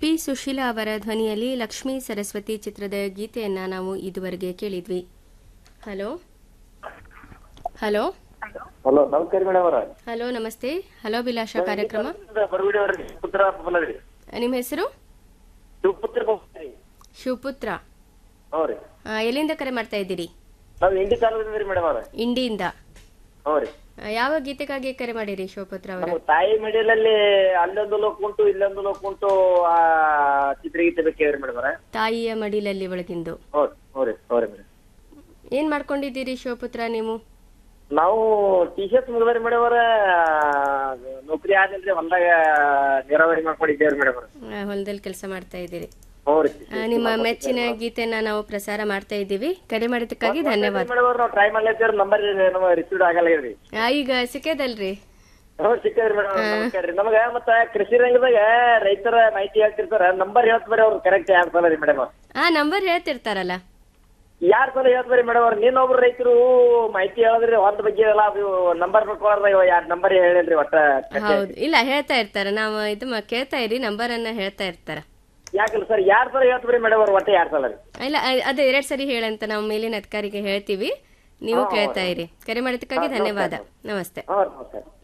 P Sushila ಅವರ ಧ್ವನಿಯಲ್ಲಿ ಲಕ್ಷ್ಮೀ ಸರಸ್ವತಿ ಚಿತ್ರದ ಗೀತೆಯನ್ನ ನಾವು ಇದುವರೆಗೆ ಕೇಳಿದ್ವಿ ಹಲೋ ಹಲೋ ಹಲೋ ನಮಸ್ಕಾರ ಮೇಡಮ್ ಅವರ ಹಲೋ ನಮಸ್ತೆ ಹಲೋ ಅಭಿಲಾಷ ಕಾರ್ಯಕ್ರಮ ಬರಗುಡಿ ಅವ್ರ ಪುತ್ರ ಬಂದದ್ರಿ ನಿಮ್ಮ ಹೆಸರು ಶಿವಪುತ್ರ ಬಂದ್ರಿ ಶಿವಪುತ್ರ ಹ್ಞೂ ರೀ ಆ, ಎಲ್ಲಿಂದ ಕರೆ ಮಾಡ್ತಾ ಇದ್ದೀರಿ ನಾವು ಇಂಡಿ ತಾಲೂಕಿಂದ ರೀ ಮೇಡಮ್ ಅವ್ರ ಇಂಡಿಯಿಂದ ಹ್ಞೂ ರೀ ಆ, ಯಾವ ಗೀತೆಗಾಗಿ ಕರೆ ಮಾಡಿರಿ ಶಿವಪುತ್ರ ಅವರ ನಮ್ಮ ತಾಯಿ ಮಿಡಿಲಲ್ಲಿ ಅಲ್ಲೊಂದು ಲೋಕ ಉಂಟು ಇಲ್ಲೊಂದು ಲೋಕ ಉಂಟು ಆ ಚಿತ್ರಗೀತೆ ಬೇಕೇವ್ರಿ ಮೇಡಮ್ ಅವರ ತಾಯಿಯ ಮಡಿಲಲ್ಲಿ ಒಳಗಿಂದು ಹ್ಞೂ ಹ್ಞೂ ರೀ ಹ್ಞೂ ರೀ ಮೇಡಮ್ ಏನ್ ಮಾಡ್ಕೊಂಡಿದ್ದೀರಿ ಶಿವಪುತ್ರ ನೀವು ನಾವು ಟಿ ಶರ್ಟ್ ಮುಗಿದ್ರಿ ಮೇಡಮ್ ಅವರ ನೌಕರಿ ಆದಿಲ್ರಿ ಹೊಲ್ದಾಗ ನೀರಾವರಿ ಮಾಡ್ಕೊಂಡಿದ್ದೇವ್ರಿ ಮೇಡಮ್ ಅವ್ರ ಆ, ಹೊಲದಲ್ಲಿ ಕೆಲಸ ಮಾಡ್ತಾ ಇದ್ದೀರಿ ಹ್ಞೂ ರೀ ಆ, ನಿಮ್ಮ ಮೆಚ್ಚಿನ ಗೀತೆನ ನಾವು ಪ್ರಸಾರ ಮಾಡ್ತಾ ಇದ್ದೀವಿ ಕರೆ ಮಾಡಿದ್ದಕ್ಕಾಗಿ ಧನ್ಯವಾದ ಮೇಡಮ್ ಅವ್ರ ನಾವು ಟ್ರೈ ಮಾಡ್ಲತ್ತೇವ್ರಿ ನಂಬರ್ ನಮ್ಮ ರಿಸೀವ್ಡ್ ಆಗಲ್ಲ ರೀ ಆ, ಈಗ ಸಿಕ್ಕದಲ್ರಿ ಹ್ಞೂ ಸಿಕ್ಕದ್ರಿ ಮೇಡಮ್ ನಮಸ್ಕಾರ ರೀ ನಮಗ ಮತ್ತ ಕೃಷಿ ರಂಗದಾಗ ರೈತರ ಮಾಹಿತಿ ಹೇಳ್ತಿರ್ತಾರ ನಂಬರ್ ಹೇಳ್ತಾರೆ ಅವ್ರು ಕರೆಕ್ಟ್ ಯಾರು ಸಲ ರೀ ಮೇಡಮ್ ಆ ನಂಬರ್ ಹೇಳ್ತಿರ್ತಾರಲ್ಲ ಯಾರ್ ಸಲ ಹೇಳ್ತಾರೆ ಮೇಡಮ್ ಅವ್ರು ನೀನೊಬ್ರು ರೈತರು ಮಾಹಿತಿ ಹೇಳಿದ್ರಿ ಹೊಲದ ಬಗ್ಗೆ ಎಲ್ಲ ಅದು ನಂಬರ್ ಬರ್ಕೊಳ್ಳಾರ್ದಾಗ ಯಾರ್ ನಂಬರ್ ಹೇಳಿಲ್ರಿ ಒಟ್ಟ ಹೌದು ಇಲ್ಲ ಹೇಳ್ತಾ ಇರ್ತಾರ ನಾವು ಇದು ಮ- ಕೇಳ್ತಾ ಇರಿ ನಂಬರ್ ಅನ್ನ ಹೇಳ್ತಾ ಇರ್ತಾರ ಯಾಕಲ್ಲ ಸರ್ ಯಾರ್ ಸಲ ಹೇಳ್ತಾರೆ ಮೇಡಮ್ ಅವ್ರು ಒಟ್ಟ ಯಾರ್ ಸಲ ರೀ ಇಲ್ಲ ಅ- ಅದು ಎರಡ್ ಸರಿ ಹೇಳಂತ ನಾವು ಮೇಲಿನ ಅಧಿಕಾರಿಗೆ ಹೇಳ್ತೀವಿ ನೀವು ಕೇಳ್ತಾ ಇರಿ ಕರೆ ಮಾಡಿದ್ದಕ್ಕಾಗಿ ಧನ್ಯವಾದ ನಮಸ್ತೆ ಹ್ಞೂ ನಮಸ್ಕಾರ